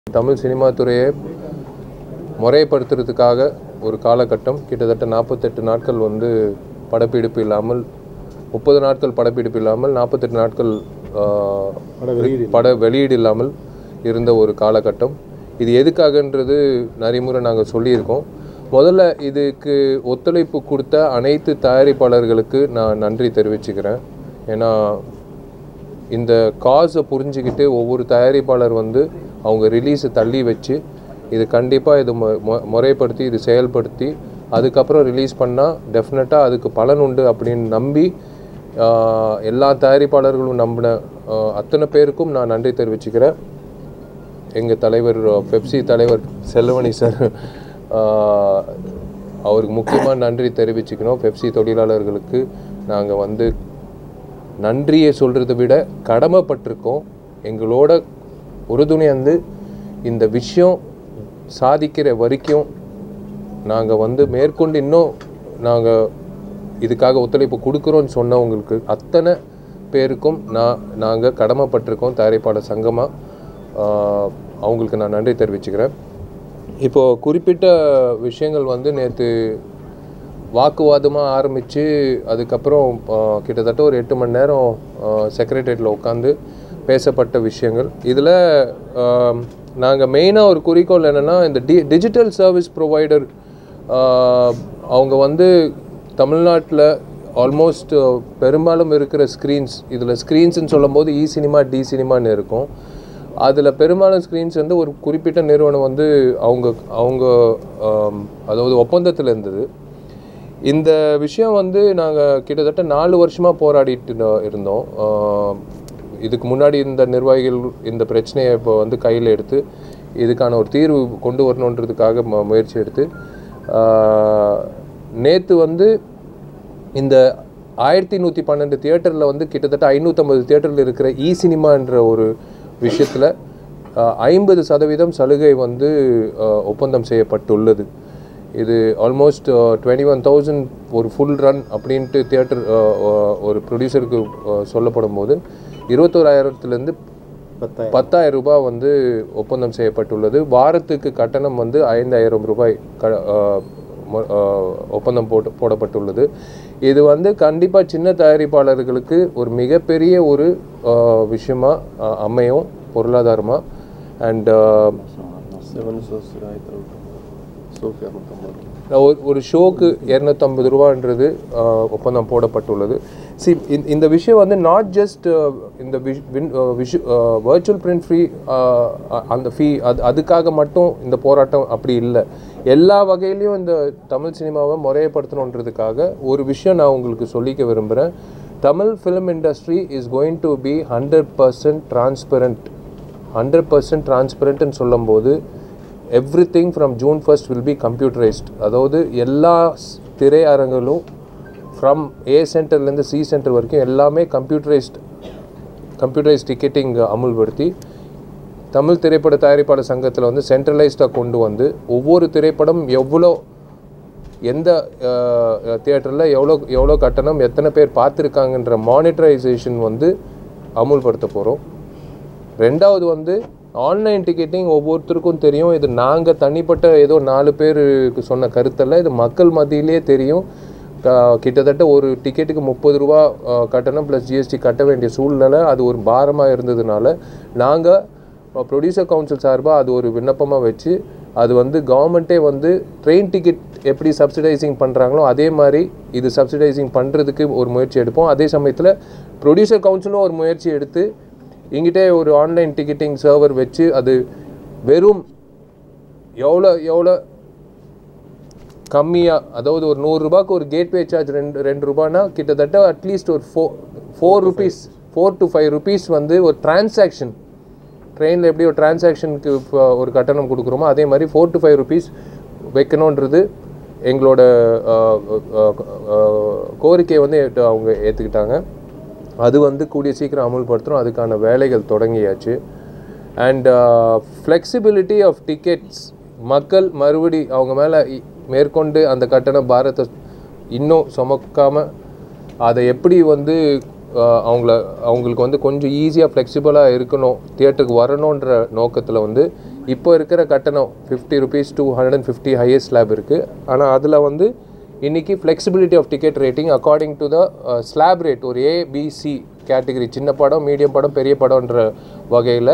Tamil cinema துறையை முறைப்படுத்துறதுக்காக ஒரு காலகட்டம் கிட்டத்தட்ட நாற்பத்தெட்டு நாட்கள் வந்து படப்பிடிப்பு இல்லாமல் முப்பது நாட்கள் படப்பிடிப்பு இல்லாமல் நாற்பத்தெட்டு நாட்கள் ஆஹ், பட வெளியீடு இல்லாமல் இருந்த ஒரு காலகட்டம் இது எதுக்காகன்றது நிறைய முறை நாங்கள் சொல்லியிருக்கோம் முதல்ல இதுக்கு ஒத்துழைப்பு கொடுத்த அனைத்து தயாரிப்பாளர்களுக்கு நான் நன்றி தெரிவிச்சுக்கிறேன் ஏன்னா இந்த காசை புரிஞ்சுக்கிட்டு ஒவ்வொரு தயாரிப்பாளர் வந்து அவங்க ரிலீஸை தள்ளி வச்சு இது கண்டிப்பாக இது மு- மு- முறைப்படுத்தி இது செயல்படுத்தி அதுக்கப்புறம் ரிலீஸ் பண்ணால் டெஃபினட்டாக அதுக்கு பலன் உண்டு அப்படின்னு நம்பி ஆஹ், எல்லா தயாரிப்பாளர்களும் நம்பின ஆஹ், அத்தனை பேருக்கும் நான் நன்றி தெரிவிச்சுக்கிறேன் எங்கள் தலைவர் பெப்சி தலைவர் செல்வமணி சார் ஆஹ், அவருக்கு முக்கியமாக நன்றி தெரிவிச்சுக்கணும் பெப்சி தொழிலாளர்களுக்கு நாங்கள் வந்து நன்றியை சொல்கிறத விட கடமைப்பட்டிருக்கோம் எங்களோட உறுதுணை வந்து இந்த விஷயம் சாதிக்கிற வரைக்கும் நாங்கள் வந்து மேற்கொண்டு இன்னும் நாங்கள் இதுக்காக ஒத்துழைப்பு கொடுக்குறோன்னு சொன்னவங்களுக்கு அத்தனை பேருக்கும் நான் நாங்கள் கடமைப்பட்டிருக்கோம் தயாரிப்பாளர் சங்கமாக அவங்களுக்கு நான் நன்றி தெரிவிச்சுக்கிறேன் இப்போது குறிப்பிட்ட விஷயங்கள் வந்து நேற்று வாக்குவாதமாக ஆரம்பித்து அதுக்கப்புறம் ஆ, கிட்டத்தட்ட ஒரு எட்டு மணி நேரம் செக்ரட்டரியேட்டில் உட்காந்து பேசப்பட்ட விஷயங்கள் இதில் நாங்கள் மெயினாக ஒரு குறிக்கோள் என்னென்னா இந்த டி டிஜிட்டல் சர்வீஸ் ப்ரொவைடர் அவங்க வந்து தமிழ்நாட்டில் ஆல்மோஸ்ட் பெரும்பாலும் இருக்கிற ஸ்க்ரீன்ஸ் இதில் ஸ்க்ரீன்ஸ்னு சொல்லும்போது இ சினிமா டி சினிமான்னு இருக்கும் அதில் பெரும்பாலும் ஸ்க்ரீன்ஸ் வந்து ஒரு குறிப்பிட்ட நிறுவனம் வந்து அவங்க அவங்க ஆம், அதாவது ஒப்பந்தத்தில் இருந்தது இந்த விஷயம் வந்து நாங்கள் கிட்டத்தட்ட நாலு வருஷமாக போராடிட்டு இருந்தோம்- இருந்தோம் ஆம், இதுக்கு முன்னாடி இருந்த நிர்வாகிகள் இந்த பிரச்சனையை இப்போ வந்து கையில் எடுத்து இதுக்கான ஒரு தீர்வு கொண்டு வரணுன்றதுக்காக மு- முயற்சி எடுத்து நேற்று வந்து இந்த ஆயிரத்தி நூற்றி பன்னெண்டு தியேட்டரில் வந்து கிட்டத்தட்ட ஐநூற்றம்பது தியேட்டரில் இருக்கிற இ சினிமான்ற ஒரு விஷயத்தில் ஐம்பது சதவீதம் சலுகை வந்து ஆஹ், ஒப்பந்தம் செய்யப்பட்டுள்ளது இது ஆல்மோஸ்ட் டுவெண்ட்டி ஒன் தௌசண்ட் ஒரு ஃபுல் ரன் அப்படின்ட்டு தியேட்டர் ஒரு ப்ரொடியூசருக்கு சொல்லப்படும் போது இருபத்தோராயிரத்துலேருந்து பத்தாயிரம் பத்தாயிரம் ரூபாய் வந்து ஒப்பந்தம் செய்யப்பட்டுள்ளது வாரத்துக்கு கட்டணம் வந்து ஐந்தாயிரம் ரூபாய் க ஆஹ் மொ- ஆஹ் ஒப்பந்தம் போட்டு போடப்பட்டுள்ளது இது வந்து கண்டிப்பாக சின்ன தயாரிப்பாளர்களுக்கு ஒரு மிகப்பெரிய ஒரு ஆஹ் விஷயமா ஆஹ் அமையும் பொருளாதாரமாக அண்ட் செவன் சோர்ஸ் சோஃபியா முத்தம்பது ஒரு ஒரு ஷோக்கு இரநூத்தம்பது ரூபான்றது ஆஹ், ஒப்பந்தம் போடப்பட்டுள்ளது சி இந்த விஷயம் வந்து நாட் ஜஸ்ட் இந்த விஷு வர்ச்சுவல் பிரிண்ட் ஃப்ரீ அந்த ஃபீ அது அதுக்காக மட்டும் இந்த போராட்டம் அப்படி இல்லை எல்லா வகையிலையும் இந்த தமிழ் சினிமாவை முறையப்படுத்தணுன்றதுக்காக ஒரு விஷயம் நான் உங்களுக்கு சொல்லிக்க விரும்புகிறேன் Tamil film industry is going to be hundred percent transparent hundred percent டிரான்ஸ்பரண்ட்னு சொல்லும்போது everything from June first will be computerised அதாவது எல்லா ஸ்- திரையரங்களும் ஃப்ரம் ஏ சென்டர்லேருந்து சி சென்டர் வரைக்கும் எல்லாமே கம்ப்யூட்டரைஸ்ட் கம்ப்யூட்டரைஸ் டிக்கெட்டிங் அமுல்படுத்தி தமிழ் திரைப்பட தயாரிப்பாளர் சங்கத்தில் வந்து சென்ட்ரலைஸ்டாக கொண்டு வந்து ஒவ்வொரு திரைப்படம் எவ்வளோ எந்த தியேட்டரில் எவ்வளோ எவ்வளோ கட்டணம் எத்தனை பேர் பார்த்துருக்காங்கன்ற மானிட்டரைசேஷன் வந்து அமுல்படுத்த போகிறோம் ரெண்டாவது வந்து ஆன்லைன் டிக்கெட்டிங் ஒவ்வொருத்தருக்கும் தெரியும் இது நாங்கள் தனிப்பட்ட ஏதோ நாலு பேருக்கு சொன்ன கருத்தல்ல இது மக்கள் மத்தியிலே தெரியும் க- கிட்டத்தட்ட ஒரு டிக்கெட்டுக்கு முப்பது ரூபா அஹ், கட்டணம் ப்ளஸ் ஜிஎஸ்டி கட்ட வேண்டிய சூழ்நிலை அது ஒரு பாரமாக இருந்ததுனால நாங்கள் ப்ரொடியூசர் கவுன்சில் சார்பாக அது ஒரு விண்ணப்பமாக வச்சு அது வந்து கவர்மெண்ட்டே வந்து ட்ரெயின் டிக்கெட் எப்படி சப்சிடைசிங் பண்ணுறாங்களோ அதே மாதிரி இது சப்சிடைசிங் பண்ணுறதுக்கு ஒரு முயற்சி எடுப்போம் அதே சமயத்தில் ப்ரொடியூசர் கவுன்சிலும் ஒரு முயற்சி எடுத்து இங்கிட்டே ஒரு ஆன்லைன் டிக்கெட்டிங் சர்வர் வச்சு அது வெறும் எவ்வளோ எவ்வளோ கம்மியாக அதாவது ஒரு நூறுரூபாய்க்கு ஒரு கேட்வே சார்ஜ் ரெண்டு ரெண்டு ரூபானா கிட்டத்தட்ட அட்லீஸ்ட் ஒரு ஃபோ four rupees four to five rupees வந்து ஒரு டிரான்சாக்ஷன் ட்ரெயினில் எப்படி ஒரு டிரான்சாக்ஷனுக்கு ஒரு கட்டணம் கொடுக்குறோமோ அதே மாதிரி ஃபோர் டு ஃபைவ் ருபீஸ் வைக்கணுன்றது எங்களோட அஹ், அஹ், அஹ், கோரிக்கையை வந்து ஏற்று- அவங்க ஏற்றுக்கிட்டாங்க அது வந்து கூடிய சீக்கிரம் அமுல்படுத்துகிறோம் அதுக்கான வேலைகள் தொடங்கியாச்சு அண்ட் ஃப்ளெக்சிபிலிட்டி ஆஃப் டிக்கெட்ஸ் மக்கள் மறுபடி அவங்க மேலே மேற்கொண்டு அந்த கட்டண பாரத்தை இன்னும் சுமக்காமல் அதை எப்படி வந்து அஹ், அவங்கள அவங்களுக்கு வந்து கொஞ்சம் ஈஸியாக ஃப்ளெக்சிபிளாக இருக்கணும் தியேட்டருக்கு வரணுன்ற நோக்கத்தில் வந்து இப்போ இருக்கிற கட்டணம் fifty rupees two hundred and fifty highest slab இருக்குது ஆனால் அதில் வந்து இன்றைக்கி flexibility of ticket rating according to the slab rate ஒரு ஏபிசி கேட்டகரி சின்ன படம் மீடியம் படம் பெரிய படம்ன்ற வகையில்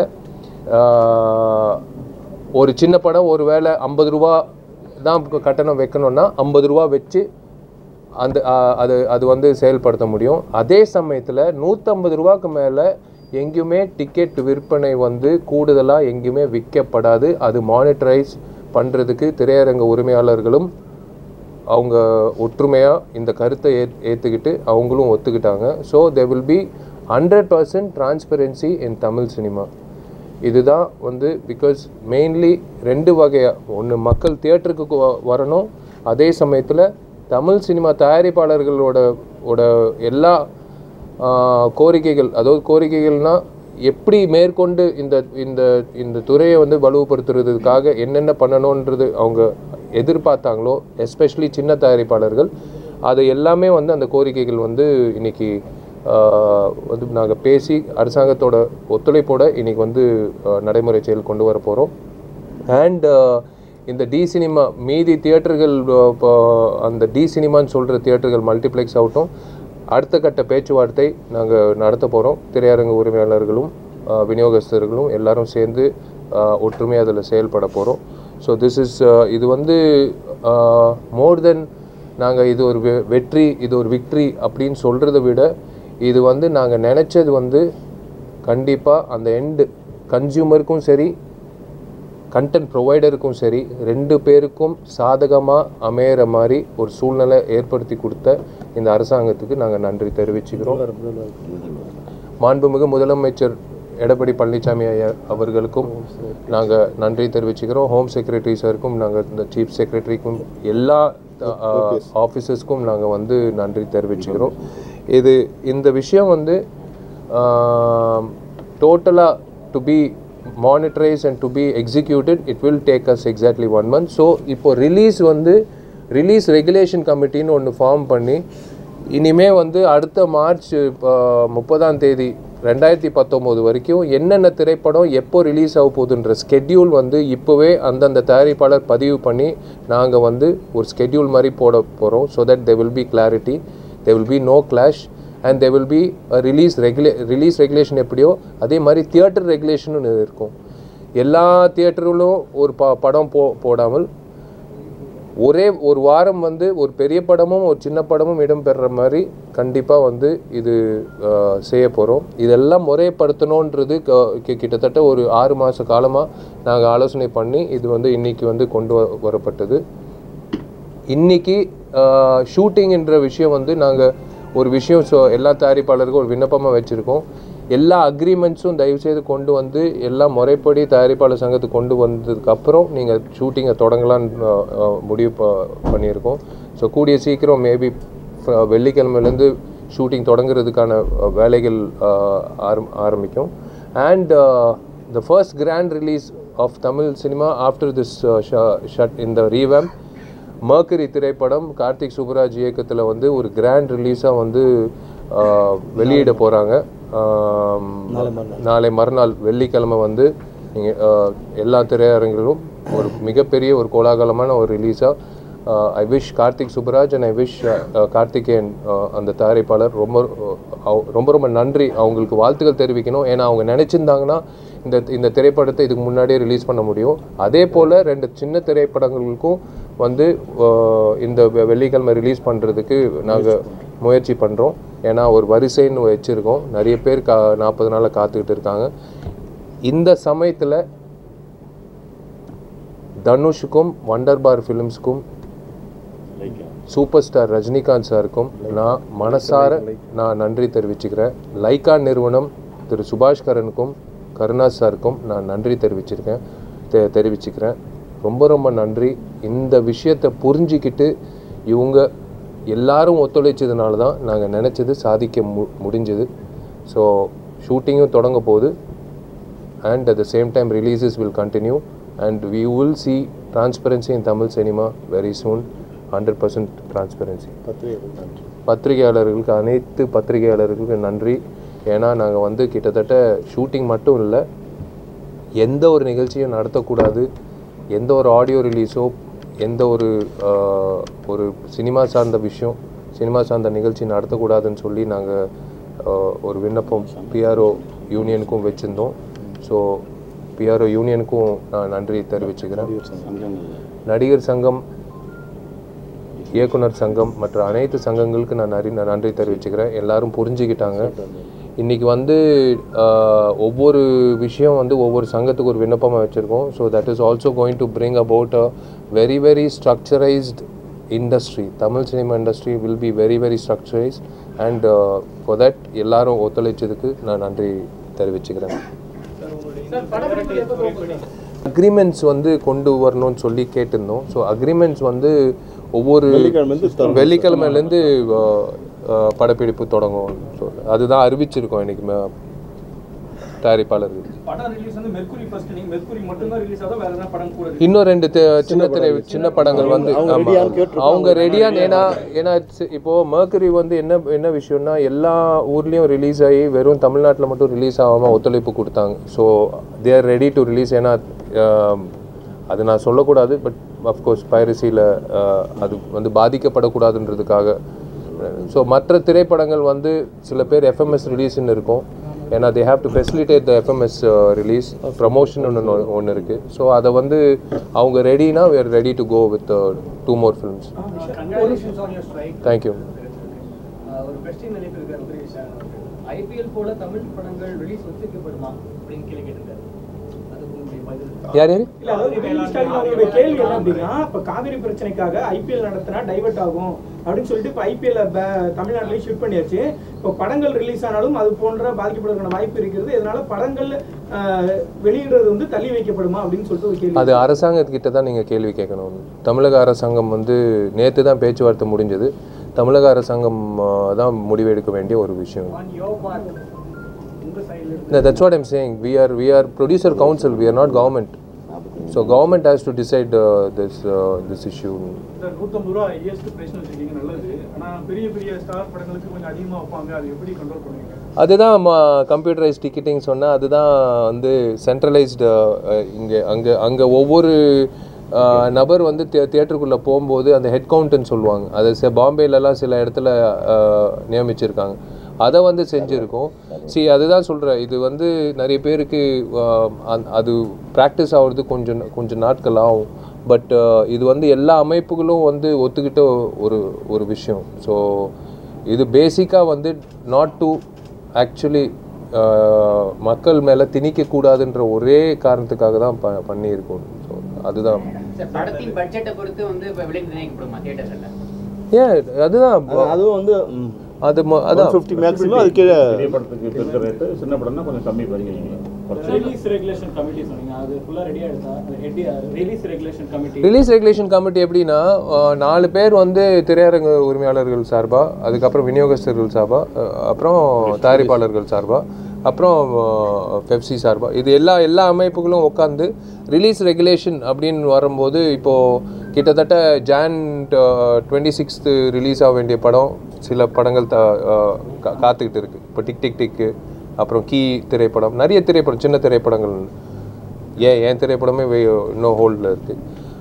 ஒரு சின்ன படம் ஒரு வேளை ஐம்பது ரூபா தான் கட்டணம் வைக்கணும்னா ஐம்பது ரூபா வச்சு அந்த ஆ, அது அது வந்து செயல்படுத்த முடியும் அதே சமயத்தில் நூற்றம்பது ரூபாய்க்கு மேலே எங்கேயுமே டிக்கெட் விற்பனை வந்து கூடுதலாக எங்கேயுமே விற்கப்படாது அது மானிட்டரைஸ் பண்ணுறதுக்கு திரையரங்க உரிமையாளர்களும் அவங்க ஒற்றுமையாக இந்த கருத்தை ஏ ஏற்றுக்கிட்டு அவங்களும் ஒத்துக்கிட்டாங்க so they will be hundred percent transparency in Tamil cinema இதுதான் வந்து பிகாஸ் மெயின்லி ரெண்டு வகையாக ஒன்று மக்கள் தியேட்டருக்கு வரணும் அதே சமயத்தில் தமிழ் சினிமா தயாரிப்பாளர்களோட ஓட எல்லா ஆ, கோரிக்கைகள் அதாவது கோரிக்கைகள்னால் எப்படி மேற்கொண்டு இந்த இந்த இந்த துறையை வந்து வலுப்படுத்துறதுக்காக என்னென்ன பண்ணணுன்றது அவங்க எதிர்பார்த்தாங்களோ எஸ்பெஷலி சின்ன தயாரிப்பாளர்கள் அது எல்லாமே வந்து அந்த கோரிக்கைகள் வந்து இன்னைக்கு ஆஹ், வந்து நாங்கள் பேசி அரசாங்கத்தோட ஒத்துழைப்போட இன்னைக்கு வந்து ஆஹ், நடைமுறை செயல் கொண்டு வர போகிறோம் அண்ட் இந்த டி சினிமா மீதி தியேட்டர்கள் இப்போ அந்த டி சினிமான்னு சொல்கிற தியேட்டர்கள் மல்டிப்ளெக்ஸ் ஆகட்டும் அடுத்த கட்ட பேச்சுவார்த்தை நாங்கள் நடத்த போகிறோம் திரையரங்கு உரிமையாளர்களும் ஆஹ், விநியோகஸ்தர்களும் எல்லாரும் சேர்ந்து ஒற்றுமையாக அதில் செயல்பட போகிறோம் ஸோ திஸ் இஸ் இது வந்து மோர் தென் நாங்கள் இது ஒரு வெ- வெற்றி இது ஒரு விக்ட்ரி அப்படின்னு சொல்கிறத விட இது வந்து நாங்கள் நினச்சது வந்து கண்டிப்பாக அந்த எண்டு கன்சியூமருக்கும் சரி கண்டென்ட் ப்ரொவைடருக்கும் சரி ரெண்டு பேருக்கும் சாதகமாக அமையிற மாதிரி ஒரு சூழ்நிலை ஏற்படுத்தி கொடுத்த இந்த அரசாங்கத்துக்கு நாங்கள் நன்றி தெரிவிச்சுக்கிறோம் மாண்புமிகு முதலமைச்சர் எடப்பாடி பழனிசாமி ஐயா அவர்களுக்கும் நாங்கள் நன்றி தெரிவிச்சுக்கிறோம் ஹோம் செக்ரட்டரி சாருக்கும் நாங்கள் இந்த சீஃப் செக்ரட்டரிக்கும் எல்லா ஆஃபீஸர்ஸ்க்கும் நாங்கள் வந்து நன்றி தெரிவிச்சுக்கிறோம் இது இந்த விஷயம் வந்து டோட்டலாக to be monitorise and to be executed it will take us exactly one month so இப்போ ரிலீஸ் வந்து ரிலீஸ் ரெகுலேஷன் கமிட்டின்னு ஒன்று ஃபார்ம் பண்ணி இனிமே வந்து அடுத்த மார்ச் இப்போ முப்பதாம் தேதி ரெண்டாயிரத்தி பத்தொம்போது வரைக்கும் என்னென்ன திரைப்படம் எப்போ ரிலீஸ் ஆக போகுதுன்ற ஸ்கெட்யூல் வந்து இப்போவே அந்தந்த தயாரிப்பாளர் பதிவு பண்ணி நாங்கள் வந்து ஒரு ஸ்கெட்யூல் மாதிரி போட போகிறோம் so that they will be clarity they will be no clash and they will be release ரெகுலே ரிலீஸ் ரெகுலேஷன் எப்படியோ அதே மாதிரி தியேட்டர் ரெகுலேஷன் இருக்கும் எல்லா தியேட்டரிலும் ஒரு ப படம் போ போடாமல் ஒரே ஒரு வாரம் வந்து ஒரு பெரிய படமும் ஒரு சின்ன படமும் இடம்பெறுற மாதிரி கண்டிப்பாக வந்து இது அஹ், செய்ய போகிறோம் இதெல்லாம் முறைப்படுத்தணுன்றது க- கி- கிட்டத்தட்ட ஒரு ஆறு மாத காலமாக நாங்கள் ஆலோசனை பண்ணி இது வந்து இன்னைக்கு வந்து கொண்டு வ- வரப்பட்டது இன்னைக்கு ஷூட்டிங்ன்ற விஷயம் வந்து நாங்கள் ஒரு விஷயம் ஸோ எல்லா தயாரிப்பாளருக்கும் ஒரு விண்ணப்பமாக வச்சுருக்கோம் எல்லா அக்ரிமெண்ட்ஸும் தயவுசெய்து கொண்டு வந்து எல்லாம் முறைப்படி தயாரிப்பாளர் சங்கத்துக்கு கொண்டு வந்ததுக்கப்புறம் நீங்கள் ஷூட்டிங்கை தொடங்கலான்னு அஹ், அஹ், முடிவு ப- பண்ணியிருக்கோம் ஸோ கூடிய சீக்கிரம் மேபி வெள்ளிக்கிழமையிலேருந்து ஷூட்டிங் தொடங்குறதுக்கான அஹ், வேலைகள் அஹ், ஆரம் ஆரம்பிக்கும் and the first grand release of Tamil cinema after this shut இந்த ரீவேம் மர்க்கரி திரைப்படம் கார்த்திக் சுப்புராஜ் இயக்கத்தில் வந்து ஒரு கிராண்ட் ரிலீஸாக வந்து ஆஹ், வெளியிட போகிறாங்க நாளை மறுநாள் வெள்ளிக்கிழமை வந்து நீங்கள் எல்லா திரையரங்கிலும் ஒரு மிகப்பெரிய ஒரு கோலாகலமான ஒரு ரிலீஸாக I wish Karthik Subbaraj and I wish Karthikeyan uh, அந்த தயாரிப்பாளர் ரொம்ப uh, அவ- ரொம்ப ரொம்ப நன்றி அவங்களுக்கு வாழ்த்துக்கள் தெரிவிக்கணும் ஏன்னா அவங்க நினச்சிருந்தாங்கன்னா இந்த இந்த திரைப்படத்தை இதுக்கு முன்னாடியே ரிலீஸ் பண்ண முடியும் அதே போல் ரெண்டு சின்ன திரைப்படங்களுக்கும் வந்து uh, இந்த வெ- வெள்ளிக்கிழமை ரிலீஸ் பண்ணுறதுக்கு நாங்கள் முயற்சி பண்ணுறோம் ஏன்னா ஒரு வரிசைன்னு வச்சுருக்கோம் நிறைய பேர் கா நாற்பது நாளில் காத்துக்கிட்டு இருக்காங்க இந்த சமயத்தில் தனுஷுக்கும் வண்டர் பார் ஃபிலிம்ஸ்க்கும் சூப்பர் ஸ்டார் ரஜினிகாந்த் சாருக்கும் நான் மனசார நான் நன்றி தெரிவிச்சுக்கிறேன் லைக்கா நிறுவனம் திரு சுபாஷ் கரனுக்கும் கருணாஸ் சாருக்கும் நான் நன்றி தெரிவிச்சிருக்கேன் தெ தெரிவிச்சுக்கிறேன் ரொம்ப ரொம்ப நன்றி இந்த விஷயத்தை புரிஞ்சிக்கிட்டு இவங்க எல்லாரும் ஒத்துழைச்சதுனால தான் நாங்கள் நினச்சது சாதிக்க மு முடிஞ்சது ஸோ ஷூட்டிங்கும் தொடங்க போகுது and at the same time releases will continue and we will see transparency in Tamil cinema very soon 100% transparency பத்திரிகையாளர்களுக்கு அனைத்து பத்திரிகையாளர்களுக்கு நன்றி ஏன்னா நாங்கள் வந்து கிட்டத்தட்ட ஷூட்டிங் மட்டும் இல்லை எந்த ஒரு நிகழ்ச்சியும் நடத்தக்கூடாது எந்த ஒரு ஆடியோ ரிலீஸோ எந்த ஒரு ஆஹ், ஒரு சினிமா சார்ந்த விஷயம் சினிமா சார்ந்த நிகழ்ச்சி நடத்தக்கூடாதுன்னு சொல்லி நாங்கள் ஒரு விண்ணப்பம் பிஆர்ஓ யூனியனுக்கும் வச்சுருந்தோம் ஸோ பிஆர்ஓ யூனியனுக்கும் நான் நன்றி தெரிவிச்சுக்கிறேன் நடிகர் சங்கம் இயக்குனர் சங்கம் மற்ற அனைத்து சங்கங்களுக்கு நான் நன்றி நான் நன்றி தெரிவிச்சுக்கிறேன் எல்லாரும் புரிஞ்சுக்கிட்டாங்க இன்றைக்கி வந்து ஆஹ், ஒவ்வொரு விஷயம் வந்து ஒவ்வொரு சங்கத்துக்கு ஒரு விண்ணப்பமாக வச்சுருக்கோம் so that is also going to bring about a very very structurised industry Tamil cinema industry will be very very structurised and for that எல்லாரும் ஒத்துழைச்சதுக்கு நான் நன்றி தெரிவிச்சுக்கிறேன் அக்ரிமெண்ட்ஸ் வந்து கொண்டு வரணும்னு சொல்லி கேட்டிருந்தோம் ஸோ அக்ரிமெண்ட்ஸ் வந்து ஒவ்வொரு வெள்ளிக்கிழமையிலேருந்து படப்பிடிப்பு தொடங்கும் ஸோ அதுதான் அறிவிச்சிருக்கோம் இன்னைக்கு ம- தயாரிப்பாளர்கள் படம் ரிலீஸ் வந்து மெர்க்குரி ஃபர்ஸ்ட் நீங்க மெர்க்குரி மட்டும் தான் ரிலீஸ் ஆகும் வேற என்ன படம் கூட இன்னும் ரெண்டு தி- சின்ன திரை சின்ன படங்கள் வந்து ஆமா. அவங்க ரெடியான்னு ஏன்னா ஏன்னா it's- இப்போ மர்க்கரி வந்து என்ன என்ன விஷயம்னா எல்லா ஊர்லேயும் ரிலீஸ் ஆகி வெறும் தமிழ்நாட்டில் மட்டும் ரிலீஸ் ஆகாமல் ஒத்துழைப்பு கொடுத்தாங்க so there ready to release ஏன்னா ஆம், அது நான் சொல்லக்கூடாது பட் அஃப்கோர்ஸ் பைரசியில் அது வந்து பாதிக்கப்படக்கூடாதுன்றதுக்காக ஸோ மற்ற திரைப்படங்கள் வந்து சில பேர் எஃப்எம்எஸ் ரிலீஸ்னு இருக்கும் ஏன்னா they have to facilitate the FMS release promotion ஒன்று ஒன்று இருக்குது ஸோ அதை வந்து அவங்க ரெடினா we are ready to go with two more films congratulations on your strike thank you ஒரு கொஸ்டின் அனுப்பியிருக்காரு உதவி சார் ஐபிஎல் போல தமிழ் படங்கள் ரிலீஸ் ஒத்திக்கப்படுமா அப்படின்னு கேள்வி கேட்டிருக்காரு அதுக்கு உங்களுடைய பதில் யார் யார் இல்ல அதாவது உதயநிதி ஸ்டாலின் அவருடைய கேள்வி என்ன அப்படின்னா இப்ப காவிரி பிரச்சனைக்காக ஐபிஎல் நடத்தினா டைவர்ட் ஆகும் அப்படின்னு சொல்லிட்டு இப்ப ஐபிஎல் தமிழ்நாட்டிலேயே ஷிஃப்ட் பண்ணியாச்சு இப்போ படங்கள் ரிலீஸ் ஆனாலும் அது போன்ற பாதிக்கப்படுவதற்கான வாய்ப்பு இருக்கிறது இதனால படங்கள் அஹ், வெளியிடுறது வந்து தள்ளி வைக்கப்படுமா அப்படின்னு சொல்லிட்டு ஒரு கேள்வி அது அரசாங்கத்துக்கிட்ட தான் நீங்கள் கேள்வி கேட்கணும் தமிழக அரசாங்கம் வந்து நேற்று தான் பேச்சுவார்த்தை முடிஞ்சது தமிழக அரசாங்கம் ஆஹ், தான் முடிவெடுக்க வேண்டிய ஒரு விஷயம் ஆன் யோர் பார்ட் உங்க சைடுல No, that's what I'm saying. We are we are producer council. We are not government. So government has to decide uh, this uh, this issue. Sir நூற்றம்பது ரூபா ஹையஸ்ட் ப்ரைஸ் வச்சிருக்கீங்க நல்லது ஆனா பெரிய பெரிய star படங்களுக்கு கொஞ்சம் அதிகமா வைப்பாங்க அது எப்படி கண்ட்ரோல் பண்ணுவீங்க அதுதான் கம்ப்யூட்டரைஸ் டிக்கெட்டிங் சொன்னால் அதுதான் வந்து சென்ட்ரலைஸ்டு இங்கே அங்கே அங்கே ஒவ்வொரு அஹ், நபர் வந்து தே தியேட்டருக்குள்ளே போகும்போது அந்த ஹெட் கவுண்ட்டுன்னு சொல்லுவாங்க அது ச பாம்பேலலாம் சில இடத்துல அஹ், நியமிச்சிருக்காங்க அதை வந்து செஞ்சுருக்கோம் சி அதுதான் சொல்கிறேன் இது வந்து நிறைய பேருக்கு அஹ், அந்த- அது ப்ராக்டிஸ் ஆகிறது கொஞ்சம் கொஞ்சம் நாட்கள் ஆகும் பட் இது வந்து எல்லா அமைப்புகளும் வந்து ஒத்துக்கிட்ட ஒரு ஒரு விஷயம் ஸோ இது பேசிக்காக வந்து நாட் டு ஆக்சுவலி மக்கள் மேலே திணிக்கக்கூடாதுன்ற ஒரே காரணத்துக்காக தான் ப பண்ணியிருக்கோம் ஸோ அதுதான் சார் படத்தின் பட்ஜெட்டை பொறுத்து வந்து இப்போ விலை நிர்ணயிக்கப்படுமா தியேட்டர்ல ஏன் அதுதான் அதுவும் வந்து அது ம- அதான் ஃபிஃப்டி மேக்ஸிமம் அது கீழே பெரிய படத்துக்கு இப்ப இருக்கிற ரேட்டு சின்ன படம்னா கொஞ்சம் கம்மி பண்ணிக்கிறீங்க குறைச்சு ரிலீஸ் ரெகுலேஷன் கமிட்டி சொன்னீங்க அது ஃபுல்லா ரெடி ஆயிடுதா head release regulation committee release regulation committee எப்படின்னா அஹ், நாலு பேர் வந்து திரையரங்கு உரிமையாளர்கள் சார்பாக அதுக்கப்புறம் விநியோகஸ்தர்கள் சார்பாக அப்புறம் தயாரிப்பாளர்கள் சார்பாக அப்புறம் பெப்சி சார்பாக இது எல்லா எல்லா அமைப்புகளும் உட்காந்து ரிலீஸ் ரெகுலேஷன் அப்படின்னு வரும்போது இப்போது கிட்டத்தட்ட ஜான் டுவெண்ட்டி சிக்ஸ்த்து ரிலீஸ் ஆக வேண்டிய படம் சில படங்கள் த அஹ், கா- காத்துக்கிட்டு இருக்குது இப்போ டிக் டிக் டிக்கு அப்புறம் கீ திரைப்படம் நிறைய திரைப்படம் சின்ன திரைப்படங்கள் ஏன் என் திரைப்படமே வே- இன்னும் ஹோல்டில் இருக்குது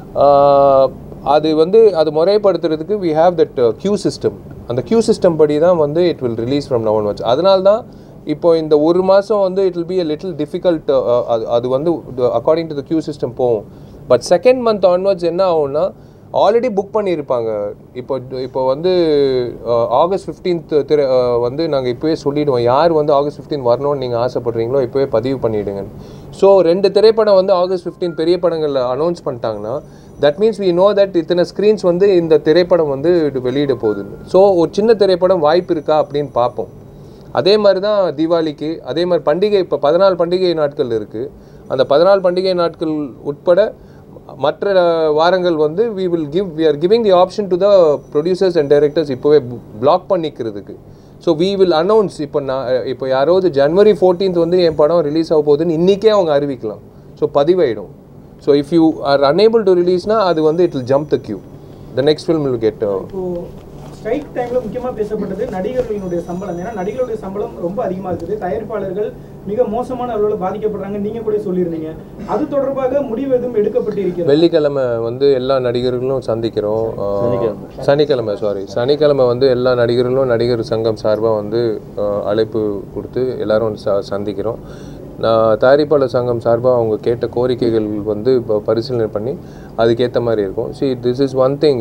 அது வந்து அது முறைப்படுத்துறதுக்கு we have that queue system அந்த கியூ சிஸ்டம் படி தான் வந்து இட் வில் ரிலீஸ் ஃப்ரம் நவன் வச்சு அதனால தான் இப்போ இந்த ஒரு மாதம் வந்து it will be a little difficult அது அது வந்து according to the queue system போகும் பட் செகண்ட் மந்த் ஆன்வர்ட்ஸ் என்ன ஆகும்னா ஆல்ரெடி புக் பண்ணியிருப்பாங்க இப்போ இப்போ வந்து அஹ், ஆகஸ்ட் ஃபிஃப்டீன்த் திரை அஹ், வந்து நாங்கள் இப்போவே சொல்லிடுவோம் யார் வந்து ஆகஸ்ட் 15 வரணும்னு நீங்கள் ஆசைப்படுறீங்களோ இப்போவே பதிவு பண்ணிவிடுங்க ஸோ ரெண்டு திரைப்படம் வந்து ஆகஸ்ட் 15 பெரிய படங்களில் அனௌன்ஸ் பண்ணிட்டாங்கன்னா that means we know that இத்தனை ஸ்க்ரீன்ஸ் வந்து இந்த திரைப்படம் வந்து இது வெளியிட போகுதுன்னு ஸோ ஒரு சின்ன திரைப்படம் வாய்ப்பு இருக்கா அப்படின்னு பார்ப்போம் அதே மாதிரி தான் தீபாவளிக்கு அதே மாதிரி பண்டிகை இப்போ பதினாலு பண்டிகை நாட்கள் இருக்குது அந்த பதினாலு பண்டிகை நாட்கள் உட்பட மற்ற வாரங்கள் வந்து we will give we are giving the option to the producers and directors இப்போவே பிளாக் பண்ணிக்கிறதுக்கு ஸோ வி வில் அனௌன்ஸ் இப்போ நான் இப்போ யாராவது ஜனவரி 14th வந்து என் படம் ரிலீஸ் ஆக போகுதுன்னு இன்றைக்கே அவங்க அறிவிக்கலாம் ஸோ பதிவாயிடும் so if you are unable to ரிலீஸ்னா அது வந்து it will jump the queue the next film will get இப்போ ஸ்ட்ரைக் டைம்ல முக்கியமா பேசப்பட்டது நடிகர்களினுடைய சம்பளம் ஏன்னா நடிகர்களுடைய சம்பளம் ரொம்ப அதிகமா இருக்குது தயாரிப்பாளர்கள் மிக மோசமான அளவில் பாதிக்கப்படுறாங்க நீங்க கூட சொல்லியிருந்தீங்க அது தொடர்பாக முடிவு எதுவும் எடுக்கப்பட்டு இருக்கிறது வெள்ளிக்கிழமை வந்து எல்லா நடிகர்களும் சந்திக்கிறோம் ஆஹ், சனிக்கிழமை சாரி சனிக்கிழமை வந்து எல்லா நடிகர்களும் நடிகர் சங்கம் சார்பாக வந்து ஆஹ், அழைப்பு கொடுத்து எல்லாரும் ச சந்திக்கிறோம் நான் தயாரிப்பாளர் சங்கம் சார்பாக அவங்க கேட்ட கோரிக்கைகள் வந்து இப்போ பரிசீலனை பண்ணி அதுக்கேற்ற மாதிரி இருக்கும் see this is one thing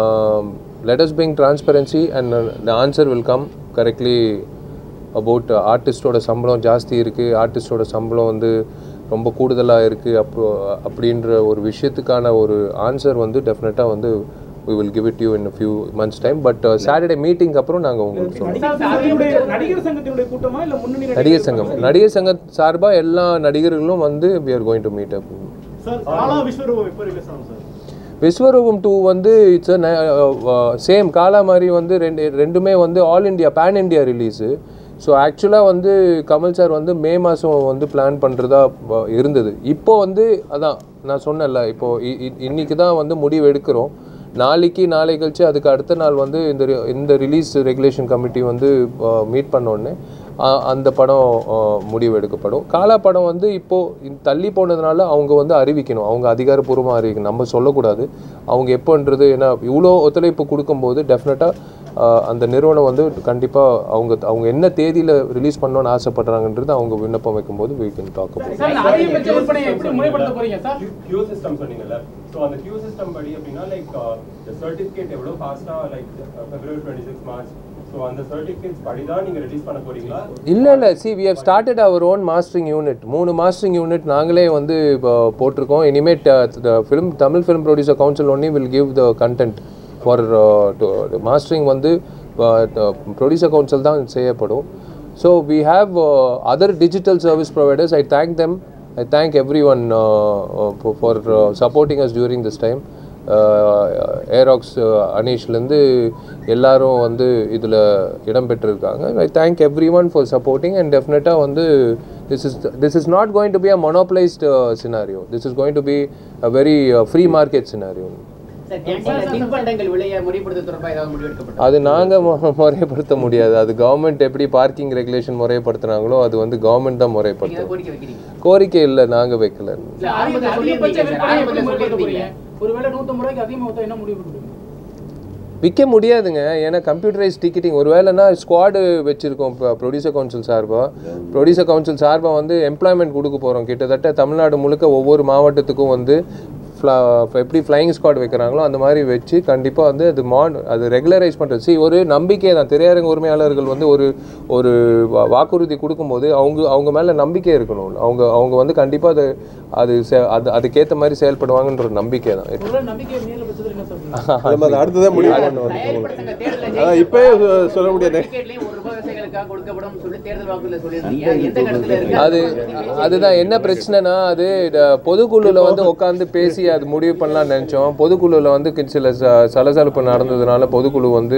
let us bring transparency and uh, the answer will come correctly about ஆர்டிஸ்டோட சம்பளம் ஜாஸ்தி இருக்குது ஆர்டிஸ்டோட சம்பளம் வந்து ரொம்ப கூடுதலாக இருக்குது அப்போ அப்படின்ற ஒரு விஷயத்துக்கான ஒரு ஆன்சர் வந்து டெஃபினட்டாக வந்து we will give it to you in a few months time but Saturday meeting அப்புறம் நாங்கள் உங்களுக்கு சொல்கிறோம் நடிகர் சங்கத்தினுடைய நடிகர் சங்கத்தினுடைய கூட்டமா இல்ல முன்னணி நடிகர் சங்கம் நடிகர் சங்க சார்பாக எல்லா நடிகர்களும் வந்து we are going to meet up sir Kaala Vishwaroopam எப்போ ரிலீஸ் ஆகும் சார் விஸ்வரூபம் டூ வந்து இட்ஸ் சேம் காலா மாதிரி வந்து ரெண்டு ரெண்டுமே வந்து all India pan India release so ஆக்சுவலாக வந்து கமல் சார் வந்து மே மாதம் வந்து பிளான் பண்ணுறதா இருந்தது இப்போ வந்து அதான் நான் சொன்னேன்ல இப்போ இ- இ- இன்னைக்கு தான் வந்து முடிவு எடுக்கிறோம் நாளைக்கு நாளை கழிச்சு அதுக்கு அடுத்த நாள் வந்து இந்த re- இந்த ரிலீஸ் ரெகுலேஷன் கமிட்டி வந்து மீட் உடனே ஆஹ், அந்த படம் ஆஹ், முடிவு எடுக்கப்படும் காலா படம் வந்து இப்போது தள்ளி போனதுனால அவங்க வந்து அறிவிக்கணும் அவங்க அதிகாரப்பூர்வமாக அறிவிக்கணும் நம்ம சொல்லக்கூடாது அவங்க எப்போன்றது ஏன்னா இவ்வளோ ஒத்துழைப்பு கொடுக்கும்போது டெஃபினட்டாக அந்த நிறுவனம் வந்து கண்டிப்பாக அவங்க அவங்க என்ன தேதியில் ரிலீஸ் பண்ணணும்னு ஆசைப்படுறாங்கன்றது அவங்க விண்ணப்பம் வைக்கும்போது we can talk about it. Sir இந்த அதிகபட்ச விற்பனையை எப்படி முறைப்படுத்த போறீங்க சார் கியூ சிஸ்டம் சொன்னீங்கல்ல ஸோ அந்த கியூ சிஸ்டம் படி அப்படின்னா லைக் சர்டிஃபிகேட் எவ்வளோ ஃபாஸ்ட்டாக like February twenty six March so அந்த சர்டிஃபிகேட்ஸ் படி தான் நீங்கள் ரிலீஸ் பண்ண போறீங்களா இல்லை இல்லை see we have started our own mastering unit மூணு மாஸ்டரிங் யூனிட் நாங்களே வந்து இப்போ போட்டிருக்கோம் இனிமேட் film Tamil film producer council only will give the content for mastering வந்து ப்ரொடியூசர் கவுன்சில் தான் செய்யப்படும் so we have other digital service providers I thank them I thank everyone for supporting us during this time ஏராக்ஸ் அனீஷ்லேருந்து எல்லாரும் வந்து இதில் இடம்பெற்றிருக்காங்க I thank everyone for supporting and டெஃபினட்டாக வந்து this is this is not going to be a monopolised scenario this is going to be a very free market scenario sir கேண்டீன்ல தின்பண்டங்கள் விலையை முறைப்படுத்த தொடர்பாக ஏதாவது முடிவு எடுக்கப்பட்டது அது நாங்கள் முறைப்படுத்த முடியாது அது கவர்மெண்ட் எப்படி பார்க்கிங் ரெகுலேஷன் முறைப்படுத்துனாங்களோ அது வந்து கவர்மெண்ட் தான் நீங்க முறைப்படுத்தும் கோரிக்கை வைக்கிறீங்க கோரிக்கை இல்லை நாங்கள் வைக்கல இல்ல ஆரம்பத்தில் அதிகபட்ச சொல்லியிருந்தீங்க சார் விற்பனையை எப்படி ஆரம்பத்தில் முறைப்படுத்த சொல்லியிருந்தீங்க போறீங்க ஒருவேளை நூற்றம்பது ரூபாய்க்கு அதிகமாக வைத்தா என்ன முடிவு பண்ணுவீங்க விற்க முடியாதுங்க ஏன்னா கம்ப்யூட்டரைஸ் டிக்கெட்டிங் ஒரு வேலைனா ஸ்குவாடு வச்சுருக்கோம் இப்போ ப்ரொடியூசர் கவுன்சில் சார்பாக ப்ரொடியூசர் கவுன்சில் சார்பாக வந்து எம்ப்ளாய்மெண்ட் கொடுக்க போகிறோம் கிட்டத்தட்ட தமிழ்நாடு முழுக்க ஒவ்வொரு மாவட்டத்துக்கும் வந்து ஃப்ளா எப்படி ஃப்ளையிங் ஸ்குவாட் வைக்கிறாங்களோ அந்த மாதிரி வச்சு கண்டிப்பாக வந்து அது மான் அது ரெகுலரைஸ் பண்ணுறது see ஒரு நம்பிக்கை தான் திரையரங்க உரிமையாளர்கள் வந்து ஒரு ஒரு வா- வாக்குறுதி கொடுக்கும்போது அவங்க அவங்க மேலே நம்பிக்கை இருக்கணும் அவங்க அவங்க வந்து கண்டிப்பாக அது அது செ- அது அதுக்கேற்ற மாதிரி செயல்படுவாங்கன்ற ஒரு நம்பிக்கை தான் ஒருவேளை நம்பிக்கை மீறல பட்சத்தில் என்ன சார் நம்ம அதை அடுத்ததான் முடிவு பண்ணுவோம் தயாரிப்பு சங்க தேர்தல்ல அதான் ஜெயிச்ச இப்பயே பிறகு சொல்ல முடியாது. டிக்கெட்லயும் ஒரு ரூபாய் விவசாயிகளுக்காக கொடுக்கப்படும் சொல்லி தேர்தல் வாக்குறுதியில சொல்லியிருந்தீங்க எந்த கட்டத்துல இருக்கு அது அதுதான் என்ன பிரச்சனைனா அது இந்த பொதுக்குழுல வந்து உட்காந்து பேசி அது முடிவு பண்ணலாம்னு நினைச்சோம் பொதுக்குழுல வந்து கி- சில ச- சலசலப்பு நடந்ததுனால பொதுக்குழு வந்து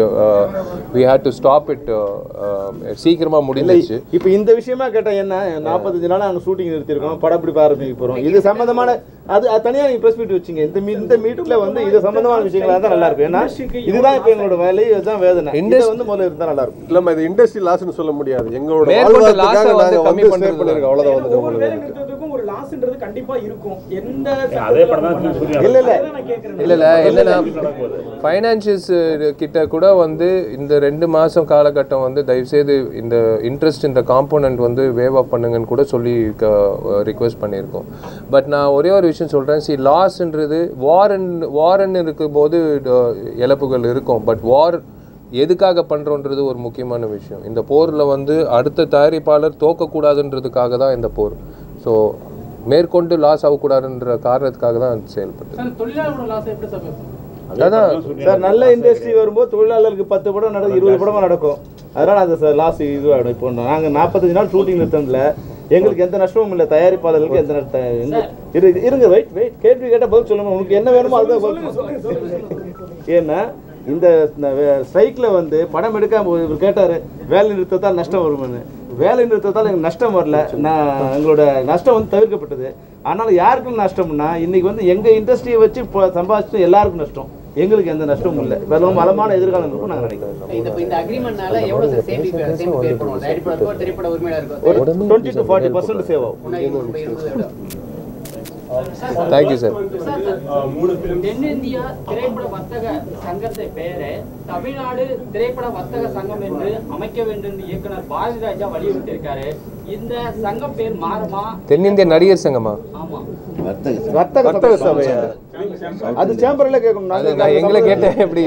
we had to stop it சீக்கிரமா முடிஞ்சிச்சு இப்போ இந்த விஷயமா கேட்டா என்ன நாற்பத்தஞ்சு நாள் நாங்கள் ஷூட்டிங் நிறுத்திருக்கோம் படப்பிடிப்பு ஆரம்பிக்க போறோம் இது சம்பந்தமான அது அது தனியா நீங்க ப்ரெஸ் மீட் வச்சீங்க இந்த மீ இந்த மீட்டுல வந்து இது சம்பந்தமான விஷயங்களா இருந்தா நல்லா இருக்கும் ஏன்னா இதுதான் இப்போ எங்களோட வேலை இதுதான் வேதனை இதை வந்து முதல்ல இருந்தா நல்லா இருக்கும் இல்லம்மா இது இண்டஸ்ட்ரி லாஸ்னு சொல்ல முடியாது எங்களோட மேற்கொண்ட loss-அ வாழ்வாதாரத்துக்காக வந்து நாங்க கம்மி வந்து பண்றது சேவ் பண்ணிருக்கோம் அவ்வளவுதான் வந்து ஒவ்வொரு வேலை உங்களுக்கு நிறுத்தத்துக்கும் ஒரு லாஸ்ன்றது கண்டிப்பா இருக்கும் எந்த அதே படம் தான் சொல்லி இல்ல இல்ல நான் கேட்கறேன் இல்ல இல்ல என்னன்னா ஃபைனான்சியல்ஸ் கிட்ட கூட வந்து இந்த ரெண்டு மாசம் காலகட்டம் வந்து தயவுசெய்து இந்த இன்ட்ரெஸ்ட் இந்த காம்போனன்ட் வந்து வேவ் ஆஃப் பண்ணுங்கன்னு கூட சொல்லி ரிக்வெஸ்ட் பண்ணியிருக்கோம் பட் நான் ஒரே ஒரு விஷயம் சொல்றேன் சி லாஸ்ன்றது வாரன் வாரன் இருக்கும்போது அஹ், இழப்புகள் இருக்கும் பட் வார் எதுக்காக பண்றோன்றது ஒரு முக்கியமான விஷயம் இந்த போர்ல வந்து அடுத்த தயாரிப்பாளர் தோக்கக்கூடாதுன்றதுக்காக தான் இந்த போர் ஸோ மேற்கொண்டு லாஸ் ஆகக்கூடாதுன்ற காரணத்துக்காக தான் செயல்பட்டு சார் தொழிலாளரோட லாஸை எப்படி சார் பேசுறீங்க அதான் சார் நல்ல இண்டஸ்ட்ரி வரும்போது தொழிலாளர்களுக்கு பத்து படம் நடக்கும் இருபது படமா நடக்கும் அதனால அது சார் லாஸ் இதுவாகிடும் இப்போ நாங்க நாற்பத்தஞ்சு நாள் ஷூட்டிங் நிறுத்தம்ல எங்களுக்கு எந்த நஷ்டமும் இல்லை தயாரிப்பாளர்களுக்கு எந்த நஷ்டம் எங்க- இரு- இருங்க வெயிட் வெயிட் கேள்வி கேட்டால் பதில் சொல்லுங்க உங்களுக்கு என்ன வேணுமோ அதுதான் பதில் சொல்லுங்க. ஏன்னா இந்த ஸ்ட்ரைக்கில் வந்து படம் எடுக்காம போது இவர் கேட்டார் வேலை நிறுத்தத்தால் நஷ்டம் வருமான்னு வேலை நிறுத்தத்தால் எங்களுக்கு நஷ்டம் வரல நான் எங்களோட நஷ்டம் வந்து தவிர்க்கப்பட்டது ஆனால் யாருக்கும் நஷ்டம்னா இன்னைக்கு வந்து எங்கள் இண்டஸ்ட்ரியை வச்சு இப்போ சம்பாதிச்சு எல்லாருக்கும் நஷ்டம் எங்களுக்கு எந்த நஷ்டமும் இல்லை வெறும் வளமான எதிர்காலம் இருக்கும் நாங்கள் நினைக்கிறோம் இந்த இந்த அக்ரிமெண்ட்னால எவ்வளவு சார் சேமி சேமிப்பு ஏற்படும் தயாரிப்பாளருக்கோ திரைப்பட உரிமையாளருக்கோ ஒரு twenty to forty percent save ஆகும் முன்னாடி இருபது இருபது விட தேங்க்யூ சார் மூணு ஃபிலிம்ஸ் தென்னிந்திய திரைப்பட வர்த்தக சங்கத்தை பெயரை தமிழ்நாடு திரைப்பட வர்த்தக சங்கம் என்று அமைக்க வேண்டும் என்று இயக்குனர் பாரதி ராஜா வலியுறுத்தியிருக்காரு இந்த சங்கம் பேர் மாறுமா தென்னிந்திய நடிகர் சங்கமா ஆமா வர்த்தக வர்த்தக சபையா அது சேம்பர்ல கேட்கணும் அது நாங்க நான் எங்களை கேட்டேன் எப்படி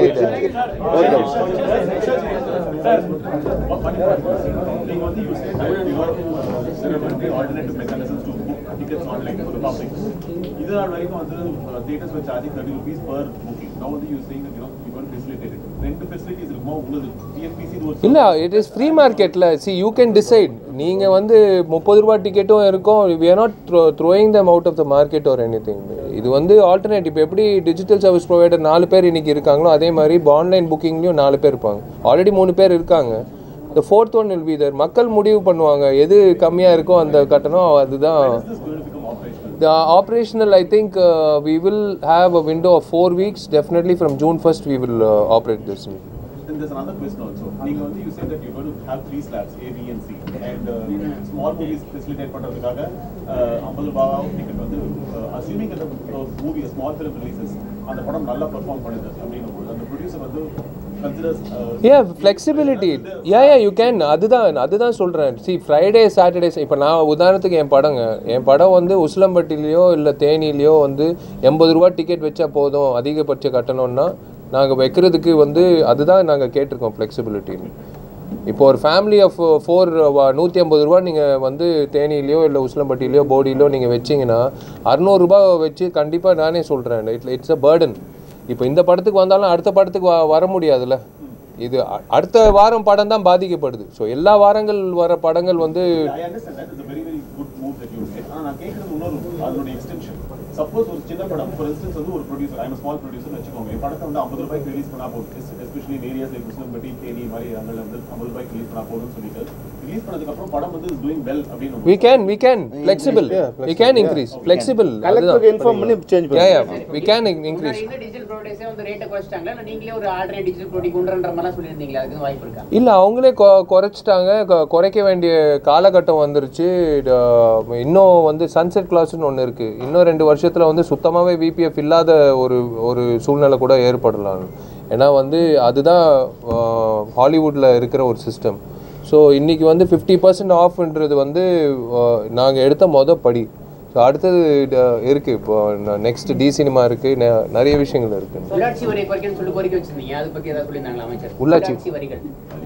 நீங்க வந்து you say that you are celebrity alternative mechanisms to book tickets online for the public இது நாள் வரைக்கும் வந்து theatres were charging 30 rupees per booking now வந்து you saying that you know you going to facilitate it ரெண்டு facilities இருக்குமா உங்களுக்கு TNPC இது ஒரு இல்லை இட் இஸ் ஃப்ரீ மார்க்கெட்டில் சி யூ கேன் டிசைட் நீங்கள் வந்து முப்பது ரூபா டிக்கெட்டும் இருக்கும் we are not throwing them out of the market ஒரு எனி இது வந்து ஆல்டர்னேட் இப்போ எப்படி டிஜிட்டல் சர்வீஸ் ப்ரொவைடர் நாலு பேர் இன்னைக்கு இருக்காங்களோ அதே மாதிரி இப்போ ஆன்லைன் புக்கிங்லேயும் நாலு பேர் இருப்பாங்க ஆல்ரெடி மூணு பேர் இருக்காங்க the fourth one will be தர் மக்கள் முடிவு பண்ணுவாங்க எது கம்மியாக இருக்கோ அந்த கட்டணம் அதுதான் this going to become operational The operational, I think uh, we will have a window of four weeks. Definitely from June 1st, we will uh, operate this. Then there's another question also. நீங்க வந்து you said that you're going to have three slabs, A, B and C. And uh, small movies facilitate பண்றதுக்காக ஐம்பது ரூபாய் ticket வந்து assuming அந்த movie small film releases அந்த படம் நல்லா பெர்ஃபார்ம் பண்ணுது அப்படின்னும் போது அந்த ப்ரொடியூசர் வந்து considers Yeah, flexibility. Yeah, yeah, you can. அதுதான் அதுதான் சொல்கிறேன் சி ஃப்ரைடே சாட்டர்டேஸ் இப்போ நான் உதாரணத்துக்கு என் படங்க என் படம் வந்து உசிலம்பட்டிலேயோ இல்லை தேனிலேயோ வந்து எண்பது ரூபா டிக்கெட் வச்சா போதும் அதிகபட்ச கட்டணம்னா நாங்கள் வைக்கிறதுக்கு வந்து அதுதான் நாங்கள் கேட்டிருக்கோம் ஃப்ளெக்சிபிலிட்டின்னு இப்போ ஒரு ஃபேமிலி ஆஃப் ஃபோர் நூற்றி ஐம்பது ரூபா நீங்கள் வந்து தேனியிலையோ இல்லை உசிலம்பட்டியிலையோ போடியிலையோ நீங்கள் வச்சிங்கன்னா அறநூறுபா வச்சு கண்டிப்பாக நானே சொல்கிறேன் இட்ஸ் இட்ஸ் அ பேர்டன் இப்போ இந்த படத்துக்கு வந்தாலும் அடுத்த படத்துக்கு வ- வர முடியாதுல்ல இது அ- அடுத்த வாரம் படம் தான் பாதிக்கப்படுது ஸோ எல்லா வாரங்கள் வர படங்கள் வந்து I understand that is a very very good move that you did ஆனா நான் கேக்குறது இன்னொரு அதனுடைய எக்ஸ்டென்ஷன் சப்போஸ் ஒரு சின்ன படம் ஃபார் இன்ஸ்டன்ஸ் வந்து ஒரு ப்ரொடியூசர் ஐம் ஸ்மால் ப்ரொடியூசர் வச்சுக்கோங்க என் படத்தை வந்து ஐம்பது ரூபாய்க்கு ரிலீஸ் பண்ணா போதும் especially areas like Muslimpatti Theni மாதிரி இடங்கள்ல வந்து ஐம்பது ரூபாய்க்கு ரிலீஸ் பண்ணா போதும்னு சொல்லிட்டு ரிலீஸ் பண்ணதுக்கு அப்புறம் படம் வந்து இஸ் டூயிங் வெல் அப்படின்னு we can we can flexible we can increase flexible கலெக்டருக்கு இன்ஃபார்ம் பண்ணி சேஞ்ச் yeah பண்ணுவோம் yeah we can in- increase முன்னாடி இருந்த டிஜிட்டல் ப்ரொவைடர்ஸே வந்து ரேட்டை குறைச்சிட்டாங்களா இல்லை நீங்களே ஒரு ஆல்டர்னேட் டிஜிட்டல் ப்ரொடி கொண்டுன்ற மாதிரிலாம் சொல்லியிருந்தீங்களா அதுக்கு வாய்ப்பு இருக்கா இல்லை அவங்களே கொ- குறைச்சிட்டாங்க கொ- குறைக்க வேண்டிய காலகட்டம் வந்துருச்சு இது, இன்னும் வந்து சன்செட் கிளாஸ்னு ஒன்று இருக்குது இன்னும் ரெண்டு வருஷத்தில் வந்து சுத்தமாகவே விபிஎஃப் இல்லாத ஒரு ஒரு சூழ்நிலை கூட ஏற்படலாம் ஏன்னா வந்து அதுதான் ஹாலிவுட்டில் இருக்கிற ஒரு சிஸ்டம் ஸோ இன்றைக்கி வந்து ஃபிஃப்டி பர்சன்ட் ஆஃப்ன்றது வந்து நாங்கள் எடுத்த மொதல் படி ஸோ அடுத்தது இது- இருக்கு இப்போ நெக்ஸ்ட் டி சினிமா இருக்கு நெ- நிறைய விஷயங்கள் இருக்கு உள்ளாட்சி வரியை குறைக்கணும்னு சொல்லி கோரிக்கை வச்சிருந்தீங்க அது பத்தி ஏதாவது சொல்லியிருந்தாங்களா அமைச்சர் உள்ளாட்சி. வரிகள்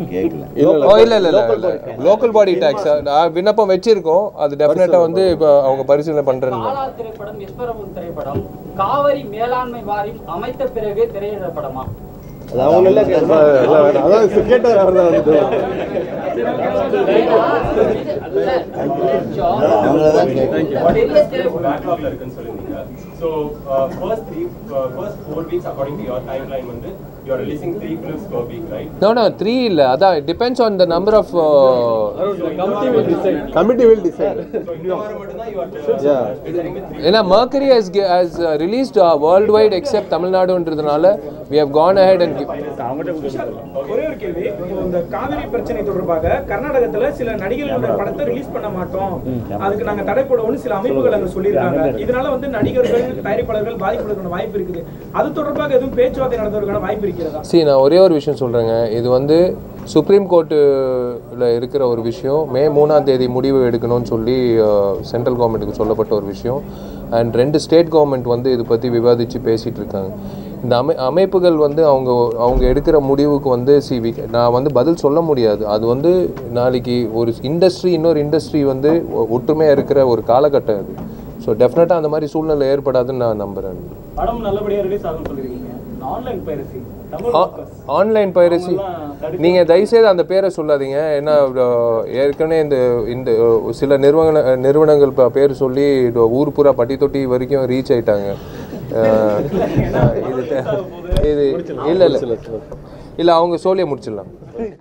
ஓ இல்ல இல்ல இல்ல லோக்கல் பாடி டாக்ஸ் விண்ணப்பம் வச்சிருக்கோம் அது டெஃபினட்டா வந்து இப்போ அவங்க பரிசீலனை பண்றேன்னு காலா திரைப்படம் விஸ்வரூபம் திரைப்படம் காவிரி மேலாண்மை வாரியம் அமைத்த பிறகு திரையிடப்படமா அது அவங்க நல்லா கேட்கணும் எல்லாம் வேணாம். அதான் கேட்டார் அவர் தான் வந்து பேக்லாக்ல இருக்குன்னு சொல்லிருந்தீங்க so first three first four weeks according to your time line வந்து you are releasing three films per week right no no three இல்ல அதான் depends on the number of committee will decide so இந்த வாரம் மட்டும் தான் you are designing with three ஏன்னா Mercury has has released worldwide except தமிழ்நாடுன்றதுனால we have gone ahead and ஒரே ஒரு கேள்வி இப்போ இந்த காவிரி பிரச்சனை தொடர்பாக கர்நாடகத்துல சில நடிகர்களுடைய படத்தை ரிலீஸ் பண்ண மாட்டோம் அதுக்கு நாங்க தடை போடுவோம்னு சில அமைப்புகள் அங்க சொல்லியிருக்காங்க இதனால வந்து நடிகர்கள் தயாரிப்பாளர்கள் பாதிக்கப்படுறதுக்கான வாய்ப்பு இருக்குது அது தொடர்பாக எதுவும் பேச்சுவார்த்தை நடத்துவதற்கான வாய்ப்பு இருக்கிறதா சரி நான் ஒரே ஒரு விஷயம் சொல்கிறேங்க இது வந்து சுப்ரீம் கோர்ட்டில் இருக்கிற ஒரு விஷயம் மே மூணாம் தேதி முடிவு எடுக்கணும்னு சொல்லி சென்ட்ரல் கவர்மெண்ட்டுக்கு சொல்லப்பட்ட ஒரு விஷயம் அண்ட் ரெண்டு ஸ்டேட் கவர்மெண்ட் வந்து இது பற்றி விவாதித்து பேசிகிட்டு இருக்காங்க இந்த அமை அமைப்புகள் வந்து அவங்க அவங்க எடுக்கிற முடிவுக்கு வந்து சி வி நான் வந்து பதில் சொல்ல முடியாது அது வந்து நாளைக்கு ஒரு இண்டஸ்ட்ரி இன்னொரு இண்டஸ்ட்ரி வந்து ஒ- ஒற்றுமையா இருக்கிற ஒரு காலகட்டம் அது ஸோ டெஃபினட்டாக அந்த மாதிரி சூழ்நிலை ஏற்படாதுன்னு நான் நம்புகிறேன் படம் நல்லபடியா ரிலீஸ் ஆகும் சொல்லிருக்கீங்க online piracy Tamil online piracy நீங்கள் தயவுசெய்து அந்த பேரை சொல்லாதீங்க ஏன்னா அஹ், ஏற்கனவே இந்த இந்த அஹ், சில நிறுவன நிறுவனங்கள் ப- பேர் சொல்லி இது ஊர் பூரா பட்டி தொட்டி வரைக்கும் ரீச் ஆயிட்டாங்க அஹ், இது இது இல்லை இல்லை இல்லை அவங்க சொல்லியே முடிச்சிடலாம்